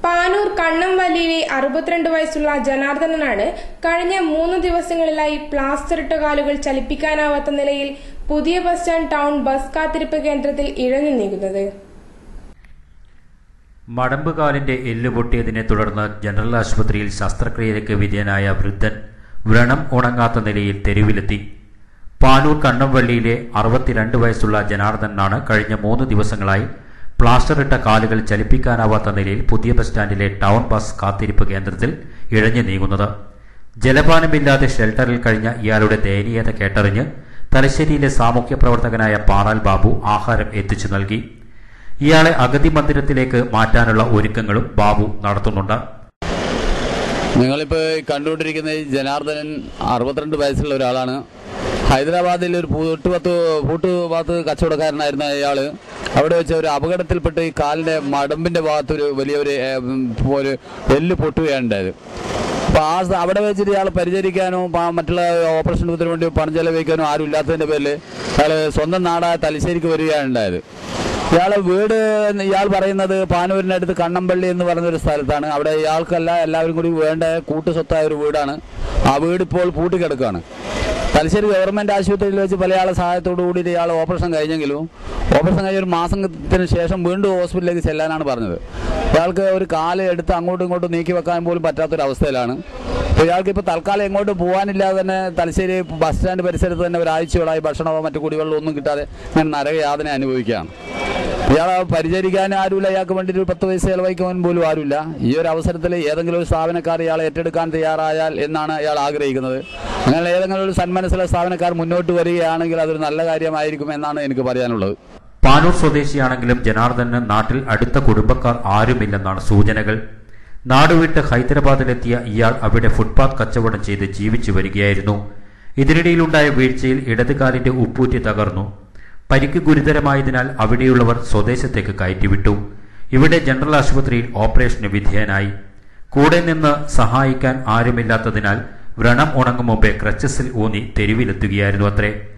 പാനൂർ കണ്ണംവല്ലിയിലെ അറുപത്തിരണ്ട് വയസ്സുള്ള ജനാർദ്ദനനാണ് കഴിഞ്ഞ മൂന്ന് ദിവസങ്ങളിലായി പ്ലാസ്റ്റർ ഇട്ട കാലുകൾ ചലിപ്പിക്കാനാവാത്ത നിലയിൽ പുതിയ ബസ് സ്റ്റാൻഡ് ടൗൺ ബസ് കാത്തിരിപ്പ് കേന്ദ്രത്തിൽ ഇഴഞ്ഞു നീങ്ങുന്നത് മടമ്പുകാലിന്റെ എല്ല് പൊട്ടിയതിനെ തുടർന്ന് ജനറൽ ആശുപത്രിയിൽ ശസ്ത്രക്രിയയ്ക്ക് വിധേയനായ വൃദ്ധൻ വ്രണം ഉണങ്ങാത്ത നിലയിൽ തെരുവിലെത്തി പാനൂർ കണ്ണംവള്ളിയിലെ അറുപത്തിരണ്ട് വയസ്സുള്ള ജനാർദ്ദനാണ് കഴിഞ്ഞ മൂന്ന് ദിവസങ്ങളായി പ്ലാസ്റ്റർ ഇട്ട കാലുകൾ ചലിപ്പിക്കാനാവാത്ത നിലയിൽ പുതിയ ബസ് സ്റ്റാൻഡിലെ ടൗൺ ബസ് കാത്തിരിപ്പ് കേന്ദ്രത്തിൽ ഇഴഞ്ഞു നീങ്ങുന്നത് ജലപാനമില്ലാതെ ഷെൽട്ടറിൽ കഴിഞ്ഞ ഇയാളുടെ ദയനീയത കേട്ടറിഞ്ഞ് തലശ്ശേരിയിലെ സാമൂഹ്യ പ്രവർത്തകനായ പാറാൽ ബാബു ആഹാരം എത്തിച്ചു നൽകി ഇയാളെ അഗതി മന്ദിരത്തിലേക്ക് മാറ്റാനുള്ള ഒരുക്കങ്ങളും ബാബു നടത്തുന്നുണ്ട് നിങ്ങളിപ്പോൾ കണ്ടുകൊണ്ടിരിക്കുന്ന ഈ ജനാർദ്ദനൻ അറുപത്തിരണ്ട് വയസ്സുള്ള ഒരാളാണ് ഹൈദരാബാദിൽ ഒരു പൂട്ടുപത്ത് പൂട്ടുപാത്ത് കച്ചവടക്കാരനായിരുന്ന അയാൾ അവിടെ വെച്ച് ഒരു അപകടത്തിൽപ്പെട്ട് ഈ കാലിൻ്റെ മടമ്പിൻ്റെ ഭാഗത്ത് ഒരു വലിയൊരു ഏ, ഉം, ഒരു എല്ല് പൊട്ടുകയാണ് ഉണ്ടായത് അപ്പോൾ ആ സ- അവിടെ വെച്ചിട്ട് ഇയാൾ പരിചരിക്കാനോ പ- മറ്റുള്ള ഓപ്പറേഷൻ ബുദ്ധിന് വേണ്ടി പണം ചെലവഴിക്കാനോ ആരും ഇല്ലാത്തതിൻ്റെ പേരിൽ അയാൾ സ്വന്തം നാടായ തലശ്ശേരിക്ക് വരികയാണ് ഉണ്ടായത് ഇയാളെ വീട് എന്ന് ഇയാൾ പറയുന്നത് പാനൂരിനടുത്ത് കണ്ണമ്പള്ളി എന്ന് പറയുന്ന ഒരു സ്ഥലത്താണ് അവിടെ ഇയാൾക്കല്ല എല്ലാവരും കൂടി വേണ്ട കൂട്ടു സ്വത്തായ ഒരു വീടാണ് ആ വീട് ഇപ്പോൾ പൂട്ടിക്കിടക്കുകയാണ് തലശ്ശേരി ഗവൺമെന്റ് ആശുപത്രിയിൽ വെച്ച് പല ആളെ സഹായത്തോടു കൂടി ഇയാൾ ഓപ്പറേഷൻ കഴിഞ്ഞെങ്കിലും ഓപ്പറേഷൻ കഴിഞ്ഞ ഒരു മാസത്തിന് ശേഷം വീണ്ടും ഹോസ്പിറ്റലിലേക്ക് ചെല്ലാനാണ് പറഞ്ഞത് ഇയാൾക്ക് ഒരു കാല് എടുത്ത് അങ്ങോട്ടും ഇങ്ങോട്ടും നീക്കി വെക്കാൻ പോലും പറ്റാത്തൊരവസ്ഥയിലാണ് അപ്പോൾ ഇയാൾക്ക് ഇപ്പോൾ തൽക്കാലം എങ്ങോട്ട് പോകാനില്ലാതെ തന്നെ തലശ്ശേരി ബസ് സ്റ്റാൻഡ് പരിസരത്ത് തന്നെ ഒരാഴ്ചയോളായി ഭക്ഷണമോ മറ്റു കുടിവെള്ളമോ ഒന്നും കിട്ടാതെ ഇങ്ങനെ നരകയാതന അനുഭവിക്കുകയാണ് ഇയാളെ പരിചരിക്കാൻ ആരുമില്ല ഇയാൾക്ക് വേണ്ടി ഒരു പത്ത് പൈസ ചെലവഴിക്കാൻ പോലും ആരുമില്ല ഈ ഒരു അവസരത്തിൽ ഏതെങ്കിലും ഒരു സ്ഥാപനക്കാർ ഇയാളെ ഏറ്റെടുക്കാൻ തയ്യാറായാൽ എന്നാണ് ഇയാൾ ആഗ്രഹിക്കുന്നത് അങ്ങനെ ഏതെങ്കിലും ഒരു സന്മനസ്സിലെ സ്ഥാപനക്കാർ മുന്നോട്ട് വരികയാണെങ്കിൽ അതൊരു നല്ല കാര്യമായിരിക്കും എന്നാണ് എനിക്ക് പറയാനുള്ളത് പാനൂർ സ്വദേശിയാണെങ്കിലും ജനാർദ്ദന് നാട്ടിൽ അടുത്ത കുടുംബക്കാർ ആരുമില്ലെന്നാണ് സൂചനകൾ നാടുവിട്ട് ഹൈദരാബാദിലെത്തിയ ഇയാൾ അവിടെ ഫുട്പാത്ത് കച്ചവടം ചെയ്ത് ജീവിച്ചു വരികയായിരുന്നു ഇതിനിടയിലുണ്ടായ വീഴ്ചയിൽ ഇടതുകാലിന്റെ ഉപ്പൂറ്റി തകർന്നു പരിക്ക് ഗുരുതരമായതിനാൽ അവിടെയുള്ളവർ സ്വദേശത്തേക്ക് കയറ്റിവിട്ടു ഇവിടെ ജനറൽ ആശുപത്രിയിൽ ഓപ്പറേഷന് വിധേയനായി കൂടെ നിന്ന് സഹായിക്കാൻ ആരുമില്ലാത്തതിനാൽ വ്രണം ഉണങ്ങും മുമ്പേ ക്രച്ചസിൽ ഊന്നി തെരുവിലെത്തുകയായിരുന്നു അത്രേ